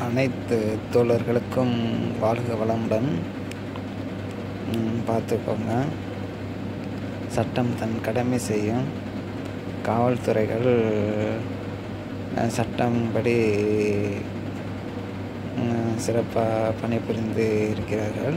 அனைத்து தோழர்களுக்கும் வாழ்க வளமுடன் ம், பார்த்துக்கோங்க சட்டம் தன் கடமை செய்யும் காவல்துறைகள் அஹ், சட்டம்படி சிறப்பாக பணிபுரிந்து இருக்கிறார்கள்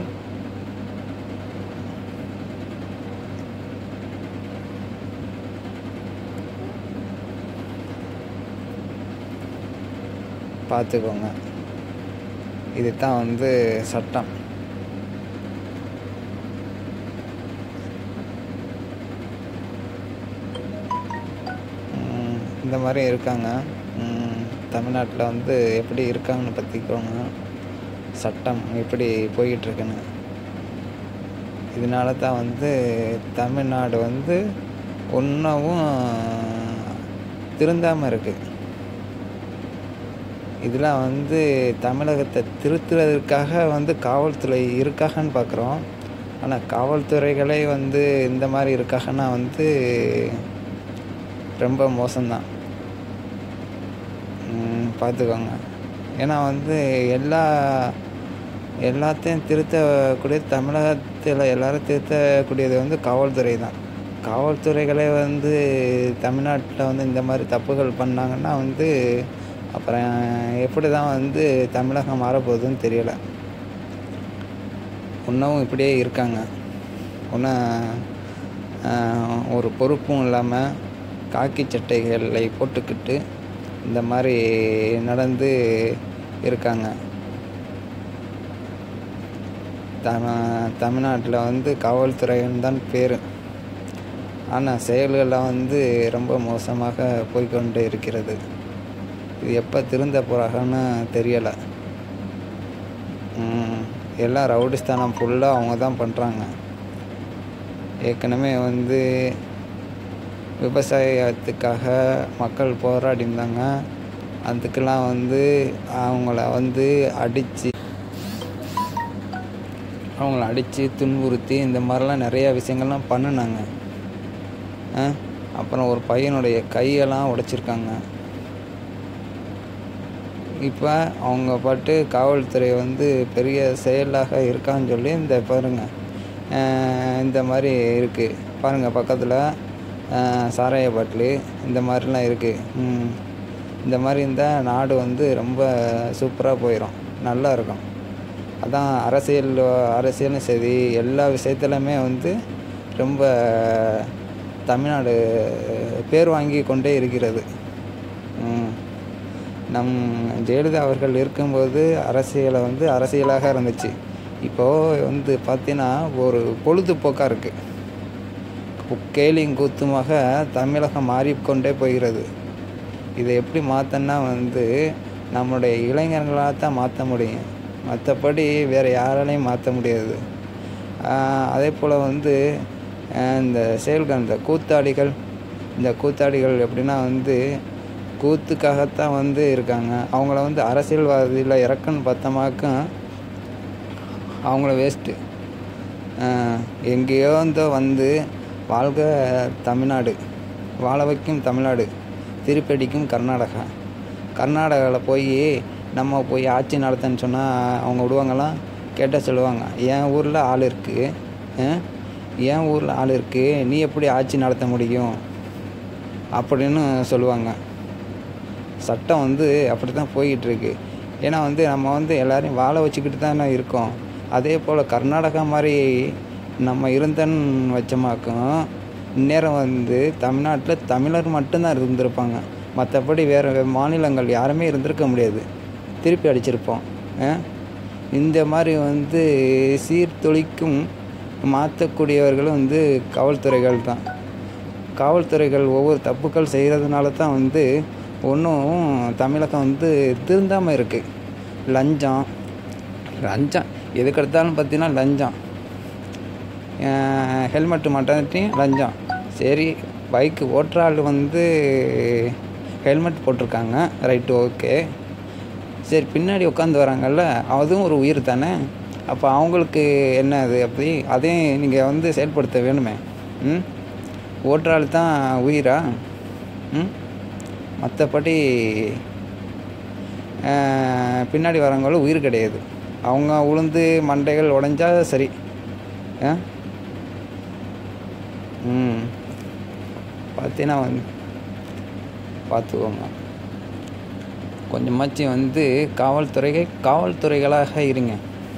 பார்த்துக்கோங்க இது தான் வந்து சட்டம் ம், இந்த மாதிரி இருக்காங்க தமிழ்நாட்டில் வந்து எப்படி இருக்காங்கன்னு பற்றிக்கோங்க சட்டம் எப்படி போய்கிட்டு இருக்குன்னு இதனால தான் வந்து தமிழ்நாடு வந்து ஒன்றாவும் திருந்தாமல் இருக்குது இதெல்லாம் வந்து தமிழகத்தை திருத்துறதுக்காக வந்து காவல்துறை இருக்காகன்னு பார்க்குறோம் ஆனால் காவல்துறைகளே வந்து இந்த மாதிரி இருக்காங்கன்னா வந்து ரொம்ப மோசம்தான் ம், பார்த்துக்கோங்க ஏன்னா வந்து எல்லா எல்லாத்தையும் திருத்தக்கூடிய தமிழகத்தில் எல்லாரும் திருத்தக்கூடியது வந்து காவல்துறை தான் காவல்துறைகளே வந்து தமிழ்நாட்டில் வந்து இந்த மாதிரி தப்புகள் பண்ணாங்கன்னா வந்து அப்புறம் எப்படி தான் வந்து தமிழகம் மாறப்போகுதுன்னு தெரியலை இன்னமும் இப்படியே இருக்காங்க ஒன்றும் ஒரு பொறுப்பும் இல்லாமல் காக்கி சட்டைகளை போட்டுக்கிட்டு இந்த மாதிரி நடந்து இருக்காங்க தம தமிழ்நாட்டில் வந்து காவல்துறைன்னு தான் பேர் ஆனால் செயல்களில் வந்து ரொம்ப மோசமாக போய்க்கொண்டு இருக்கிறது இது எப்போ திருந்த போகிறாங்கன்னு தெரியலை ம், எல்லாம் ரவுடிஸ்தானம் ஃபுல்லாக அவங்க தான் பண்ணுறாங்க ஏற்கனவே வந்து விவசாயத்துக்காக மக்கள் போராடி இருந்தாங்க அதுக்கெல்லாம் வந்து அவங்கள வந்து அடித்து அவங்கள அடித்து துன்புறுத்தி இந்த மாதிரிலாம் நிறையா விஷயங்கள்லாம் பண்ணினாங்க ஆ? அப்புறம் ஒரு பையனுடைய கையெல்லாம் உடைச்சிருக்காங்க இப்போ அவங்க பாட்டு காவல்துறை வந்து பெரிய செயலாக இருக்கான்னு சொல்லி இந்த பாருங்க அஹ் இந்த மாதிரி இருக்குது பாருங்கள் பக்கத்தில் சாராய பாட்டிலு இந்த மாதிரிலாம் இருக்குது இந்த மாதிரி இருந்தால் நாடு வந்து ரொம்ப சூப்பராக போயிடும் நல்லா இருக்கும் அதான் அரசியல் அரசியலும் சரி எல்லா விஷயத்துலையுமே வந்து ரொம்ப தமிழ்நாடு பேர் வாங்கி கொண்டே இருக்கிறது ம். நம் ஜெயலலிதா அவர்கள் இருக்கும்போது அரசியலை வந்து அரசியலாக இருந்துச்சு இப்போது வந்து பார்த்தீங்கன்னா ஒரு பொழுதுபோக்காக இருக்குது கேலியும் கூத்துமாக தமிழகம் மாறிக்கொண்டே போகிறது இதை எப்படி மாற்றனா வந்து நம்மளுடைய இளைஞர்களால் தான் மாற்ற முடியும் மற்றபடி வேறு யாராலையும் மாற்ற முடியாது ஆஹ் அதே போல் வந்து ஆஹ் இந்த செயல்கள் இந்த கூத்தாடிகள் இந்த கூத்தாடிகள் எப்படின்னா வந்து கூத்துக்காகத்தான் வந்து இருக்காங்க அவங்கள வந்து அரசியல்வாதியில் இறக்குன்னு பார்த்தோமாக்கும் அவங்கள வேஸ்ட்டு எங்கேயோ இருந்தோ வந்து வாழ்க தமிழ்நாடு வாழ வைக்கும் தமிழ்நாடு திருப்படிக்கும் கர்நாடகா கர்நாடகாவில் போய் நம்ம போய் ஆட்சி நடத்தன்னு சொன்னால் அவங்க விடுவாங்களாம் கேட்டால் சொல்லுவாங்க என் ஊரில் ஆள் இருக்குது என் ஊரில் ஆள் இருக்குது நீ எப்படி ஆட்சி நடத்த முடியும் அப்படின்னு சொல்லுவாங்க சட்டம் வந்து அப்படி தான் போய்கிட்டு இருக்கு ஏன்னா வந்து நம்ம வந்து எல்லாரையும் வாழ வச்சுக்கிட்டு தானே இருக்கோம் அதே போல் கர்நாடகா மாதிரி நம்ம இருந்தன்னு வச்சமாக்கும் இந்நேரம் வந்து தமிழ்நாட்டில் தமிழர் மட்டும்தான் இருந்திருப்பாங்க மற்றபடி வேறு மாநிலங்கள் யாருமே இருந்திருக்க முடியாது திருப்பி அடிச்சிருப்போம் ஆ? இந்த மாதிரி வந்து சீர்தொழிக்கும் மாற்றக்கூடியவர்களும் வந்து காவல்துறைகள் தான் காவல்துறைகள் ஒவ்வொரு தப்புக்கள் செய்கிறதுனால தான் வந்து ஒன்றும் தமிழகம் வந்து திருந்தாமல் இருக்குது லஞ்சம் லஞ்சம் எதுக்கெடுத்தாலும் பார்த்தீங்கன்னா லஞ்சம் ஹெல்மெட்டு மாட்டாட்டியும் லஞ்சம் சரி பைக்கு ஓட்டுற ஆள் வந்து ஹெல்மெட் போட்டிருக்காங்க ரைட்டு ஓகே சரி பின்னாடி உட்காந்து வராங்கல்ல அதுவும் ஒரு உயிர் தானே அப்போ அவங்களுக்கு என்ன அது அப்படி அதையும் நீங்கள் வந்து செயல்படுத்த வேணுமே ம் ஓட்டுற ஆள் தான் உயிரா ம் மற்றபடி பின்னாடி வரவங்களும் உயிர் கிடையாது அவங்க உளுந்து மண்டைகள் உடஞ்சா சரி ஆ ம் பார்த்தீங்கன்னா வந்து பார்த்துக்கோங்க கொஞ்சமாச்சும் வந்து காவல்துறைகள் காவல்துறைகளாக இருங்க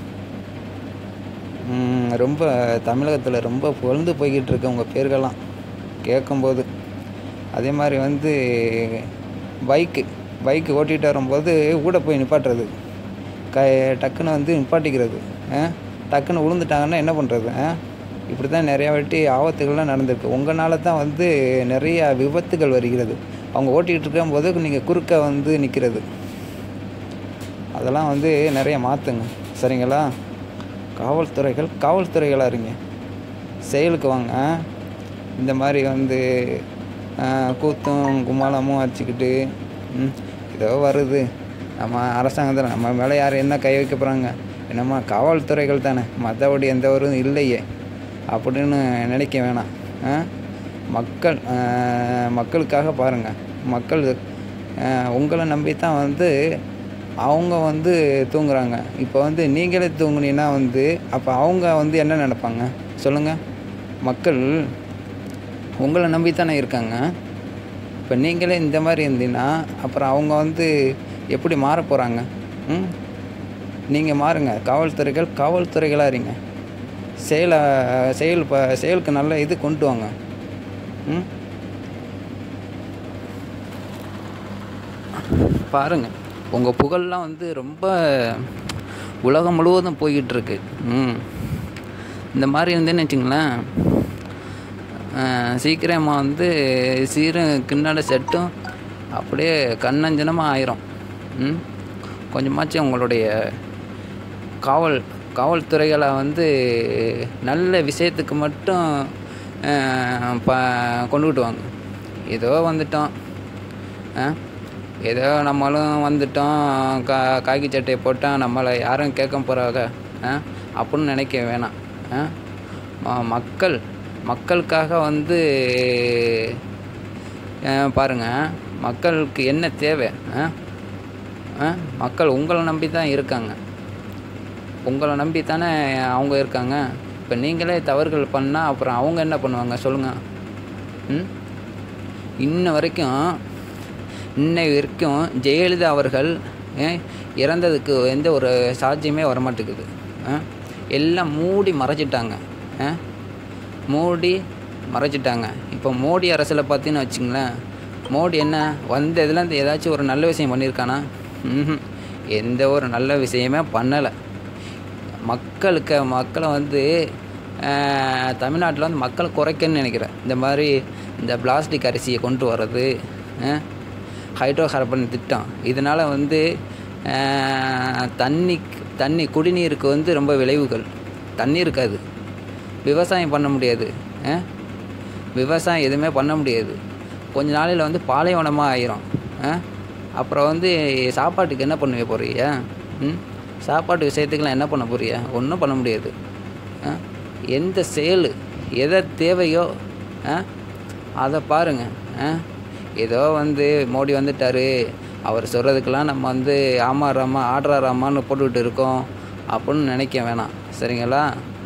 ம், ரொம்ப தமிழகத்தில் ரொம்ப புகழ்ந்து போய்கிட்டு இருக்கு உங்கள் பேர்கள்லாம் கேட்கும்போது அதே மாதிரி வந்து பைக்கு பைக்கு ஓட்டிகிட்டு வரும்போது கூட போய் நிப்பாட்டுறது க டக்குன்னு வந்து நிப்பாட்டிக்கிறது ஆ? டக்குன்னு விழுந்துட்டாங்கன்னா என்ன பண்ணுறது இப்படி தான் நிறையா வாட்டி ஆபத்துகள்லாம் நடந்திருக்கு உங்களால தான் வந்து நிறைய விபத்துகள் வருகிறது அவங்க ஓட்டிகிட்டு இருக்கும்போது நீங்கள் குறுக்க வந்து நிற்கிறது அதெல்லாம் வந்து நிறைய மாற்றுங்க சரிங்களா காவல்துறைகள் காவல்துறைகளாக இருங்க செயலுக்கு வாங்க இந்த மாதிரி வந்து ஆஹ், கூத்தும் கும்மாளமும் வச்சுக்கிட்டு ம், ஏதோ வருது நம்ம அரசாங்கத்தில் நம்ம மேலே யார் என்ன கை வைக்க போகிறாங்க என்னம்மா காவல்துறைகள் தானே மற்றபடி எந்த ஒரு இல்லையே அப்படின்னு நினைக்க வேணாம் ஆ? மக்கள் ஆஹ், மக்களுக்காக பாருங்கள் மக்கள் ஆஹ், உங்களை நம்பி தான் வந்து அவங்க வந்து தூங்குறாங்க இப்போ வந்து நீங்களே தூங்குனீங்கன்னா வந்து அப்போ அவங்க வந்து என்ன நினைப்பாங்க சொல்லுங்கள் மக்கள் உங்களை நம்பி தானே இருக்காங்க இப்போ நீங்களே இந்த மாதிரி இருந்தீங்கன்னா அப்புறம் அவங்க வந்து எப்படி மாற போகிறாங்க ம் நீங்கள் மாறுங்க காவல்துறைகள் காவல்துறைகளாக இருங்க செயலை செயல் ப செயலுக்கு நல்ல இது கொண்டு வாங்க ம் பாருங்கள் உங்கள் புகழ்லாம் வந்து ரொம்ப உலகம் முழுவதும் போய்கிட்டு இருக்கு ம் இந்த மாதிரி இருந்தேன்னு வச்சுங்களேன் சீக்கிரமாக வந்து சீரும் கிண்ணட செட்டும் அப்படியே கண்ணஞ்சனமாக ஆயிரும் ம் கொஞ்சமாச்சும் உங்களுடைய காவல் காவல்துறைகளை வந்து நல்ல விஷயத்துக்கு மட்டும் அஹ், ப கொண்டுகிட்டு வாங்க ஏதோ வந்துட்டோம் ஆ? ஏதோ நம்மளும் வந்துட்டோம் கா காக்கி சட்டையை போட்டால் நம்மளை யாரும் கேட்க போகிறாங்க ஆ அப்படின்னு நினைக்க வேணாம் ஆ ம- மக்கள் மக்களுக்காக வந்து அஹ், பாருங்க மக்களுக்கு என்ன தேவை ஆ ஆ? மக்கள் உங்களை நம்பி தான் இருக்காங்க உங்களை நம்பி தானே அவங்க இருக்காங்க இப்போ நீங்களே தவறுகள் பண்ணால் அப்புறம் அவங்க என்ன பண்ணுவாங்க சொல்லுங்கள் ம் இன்ன வரைக்கும் இன்னை வரைக்கும் ஜெயலலிதா அவர்கள் ஏன், இறந்ததுக்கு எந்த ஒரு சாட்சியமே வரமாட்டேங்குது ஆ? எல்லாம் மூடி மறைச்சிட்டாங்க ஆ? மூடி மறைச்சிட்டாங்க இப்போ மோடி அரசில் பார்த்தீங்கன்னு வச்சுங்களேன் மோடி என்ன வந்த இதுலேருந்து ஏதாச்சும் ஒரு நல்ல விஷயம் பண்ணியிருக்கானா ம்ஹும். எந்த ஒரு நல்ல விஷயமே பண்ணலை மக்களுக்கு மக்களை வந்து தமிழ்நாட்டில் வந்து மக்களை குறைக்கன்னு நினைக்கிறேன் இந்த மாதிரி இந்த பிளாஸ்டிக் அரிசியை கொண்டு வர்றது ஹைட்ரோ கார்பன் திட்டம் இதனால் வந்து அஹ், தண்ணி தண்ணி குடிநீருக்கு வந்து ரொம்ப விளைவுகள் தண்ணி இருக்காது விவசாயம் பண்ண முடியாது அஹ்? விவசாயம் எதுவுமே பண்ண முடியாது கொஞ்ச நாளையில் வந்து பாலைவனமாக ஆயிரும் அஹ்? அப்புறம் வந்து சாப்பாட்டுக்கு என்ன பண்ணுவே போறிய ம் சாப்பாட்டு விஷயத்துக்கெல்லாம் என்ன பண்ண போறிய ஒன்றும் பண்ண முடியாது அஹ்? எந்த செயல் எதை தேவையோ அஹ்? அதை பாருங்க அஹ்? ஏதோ வந்து மோடி வந்துட்டாரு அவர் சொல்கிறதுக்கெல்லாம் நம்ம வந்து ஆமாறாமா ஆடுறாராமான்னு போட்டுக்கிட்டு இருக்கோம் அப்படின்னு நினைக்க வேணாம் சரிங்களா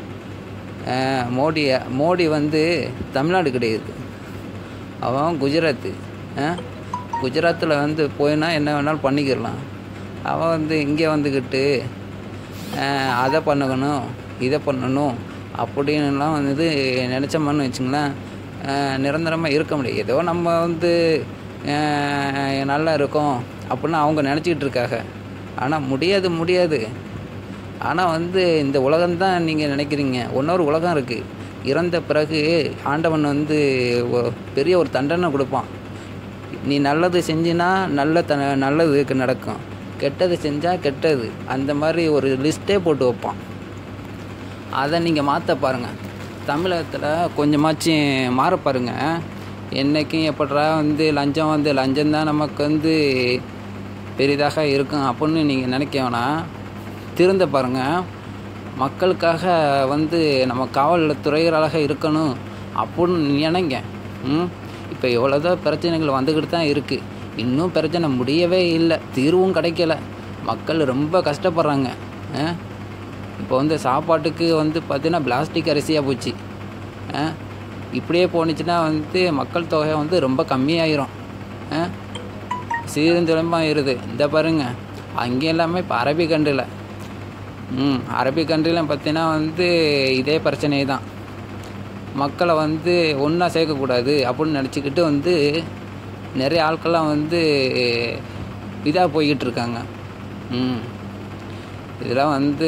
அஹ் மோடி மோடி வந்து தமிழ்நாடு கிடையாது அவன் குஜராத்து அஹ் குஜராத்தில் வந்து போயினா என்ன வேணாலும் பண்ணிக்கிடலாம் அவன் வந்து இங்கே வந்துக்கிட்டு அஹ் அதை பண்ணணும் இதை பண்ணணும் அப்படின்னுலாம் வந்து நினச்சோம்னு வச்சுங்களேன் நிரந்தரமாக இருக்க முடியாது ஏதோ நம்ம வந்து அஹ் நல்லா இருக்கோம் அப்படின்னு அவங்க நினச்சிக்கிட்டு இருக்காங்க ஆனால் முடியாது முடியாது ஆனால் வந்து இந்த உலகம்தான் நீங்கள் நினைக்கிறீங்க இன்னொரு உலகம் இருக்குது இறந்த பிறகு ஆண்டவன் வந்து ஒ- பெரிய ஒரு தண்டனை கொடுப்பான் நீ நல்லது செஞ்சினா நல்ல த நல்லதுக்கு நடக்கும் கெட்டது செஞ்சால் கெட்டது அந்த மாதிரி ஒரு லிஸ்ட்டே போட்டு வைப்பான் அதை நீங்கள் மாற்ற பாருங்கள் தமிழகத்தில் கொஞ்சமாச்சும் மாற பாருங்க என்றைக்கும் எப்படா வந்து லஞ்சம் வந்து லஞ்சம் தான் நமக்கு வந்து பெரிதாக இருக்கும் அப்படின்னு நீங்கள் நினைக்க வேணாம் திருந்த பாருங்கள் மக்களுக்காக வந்து நம்ம காவல்துறைகளாக இருக்கணும் அப்படின்னு நினைங்க ம் இப்போ எவ்வளோதோ பிரச்சனைகள் வந்துக்கிட்டு தான் இருக்குது இன்னும் பிரச்சனை முடியவே இல்லை தீர்வும் கிடைக்கல மக்கள் ரொம்ப கஷ்டப்படுறாங்க ஆ? இப்போ வந்து சாப்பாட்டுக்கு வந்து பார்த்தீங்கன்னா பிளாஸ்டிக் அரிசியாக போச்சு ஆ? இப்படியே போணுச்சுன்னா வந்து மக்கள் தொகை வந்து ரொம்ப கம்மியாயிரும் ஆ? சீரஞ்சலமாக இருது இந்த பாருங்க அங்கே எல்லாமே இப்போ அரபி கண்ட்ரியில் ம் அரபி கண்ட்ரிலாம் பார்த்தீங்கன்னா வந்து இதே பிரச்சனை தான் மக்களை வந்து ஒன்றா சேர்க்கக்கூடாது அப்படின்னு நினச்சிக்கிட்டு வந்து நிறைய ஆட்கள்லாம் வந்து இதாக போய்கிட்டு இருக்காங்க ம் இதெல்லாம் வந்து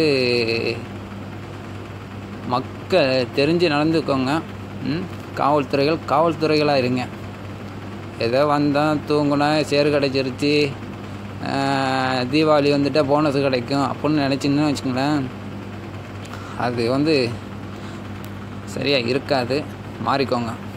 மக்கள் தெரிஞ்சு நடந்துக்கோங்க ம் காவல்துறைகள் காவல்துறைகளாக இருங்க ஏதோ வந்தோம் தூங்குனா சேறு கிடச்சிருச்சு தீபாவளி வந்துட்டால் போனஸ் கிடைக்கும் அப்படின்னு நினச்சிங்கன்னு வச்சுங்களேன் அது வந்து சரியாக இருக்காது மாறிக்கோங்க